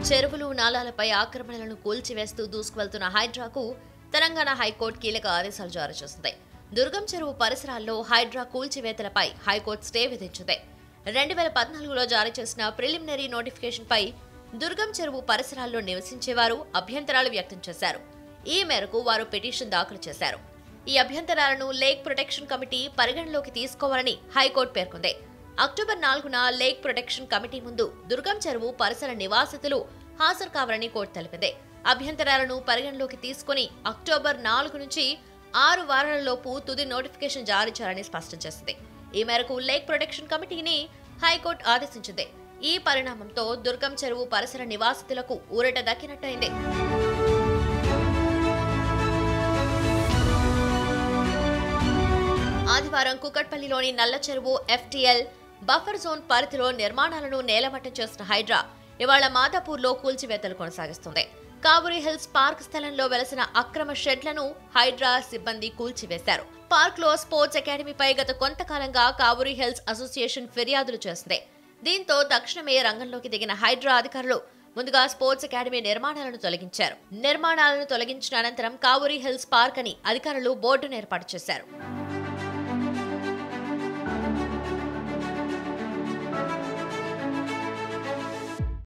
చెరువులు నాలాలపై ఆక్రమణలను కూల్చివేస్తూ దూసుకువెళ్తున్న హైడ్రాకు తెలంగాణ హైకోర్టు కీలక ఆదేశాలు జారీ చేసింది దుర్గం చెరువు పరిసరాల్లో హైడ్రా కూల్చివేతలపై హైకోర్టు స్టే విధించింది రెండు వేల పద్నాలుగులో జారీ చేసిన ప్రిలిమినరీ నోటిఫికేషన్పై దుర్గం చెరువు పరిసరాల్లో నివసించేవారు అభ్యంతరాలు వ్యక్తం చేశారు ఈ మేరకు వారు పిటిషన్ దాఖలు చేశారు ఈ అభ్యంతరాలను లేక్ ప్రొటెక్షన్ కమిటీ పరిగణలోకి తీసుకోవాలని హైకోర్టు పేర్కొంది అక్టోబర్ నాలుగున లేక్ ప్రొటెక్షన్ కమిటీ ముందు దుర్గం చెరువు పరిసర నివాసితులు హాజరు కావాలని కోర్టు తెలిపింది అభ్యంతరాలను పరిగణలోకి తీసుకుని అక్టోబర్ నాలుగు నుంచి ఆరు వారాలలోపు తుది నోటిఫికేషన్ జారీ చేయాలని స్పష్టం చేసింది ఈ మేరకు లేక్ ప్రొటెక్షన్ కమిటీని హైకోర్టు ఆదేశించింది ఈ పరిణామంతో దుర్గం చెరువు పరిసర నివాసితులకు ఊరట దక్కినట్టయింది ఆదివారం కుకట్పల్లిలోని నల్ల చెరువు ఎఫ్టీఎల్ బఫర్ జోన్ పరిధిలో నిర్మాణాలను నేలమట్టం చేసిన హైడ్రా ఇవాళ మాదాపూర్లో కూల్చివేతలు కొనసాగిస్తుంది కావురి హిల్స్ పార్క్ స్థలంలో వెలసిన అక్రమ షెడ్లను హైడ్రా సిబ్బంది కూల్చివేశారు పార్క్ లో స్పోర్ట్స్ అకాడమీపై గత కొంతకాలంగా కావురి హిల్స్ అసోసియేషన్ ఫిర్యాదులు చేసింది దీంతో తక్షణమే రంగంలోకి దిగిన హైడ్రా అధికారులు ముందుగా స్పోర్ట్స్ అకాడమీ నిర్మాణాలను తొలగించారు నిర్మాణాలను తొలగించిన అనంతరం కావురి హిల్స్ పార్క్ అని అధికారులు బోర్డును ఏర్పాటు చేశారు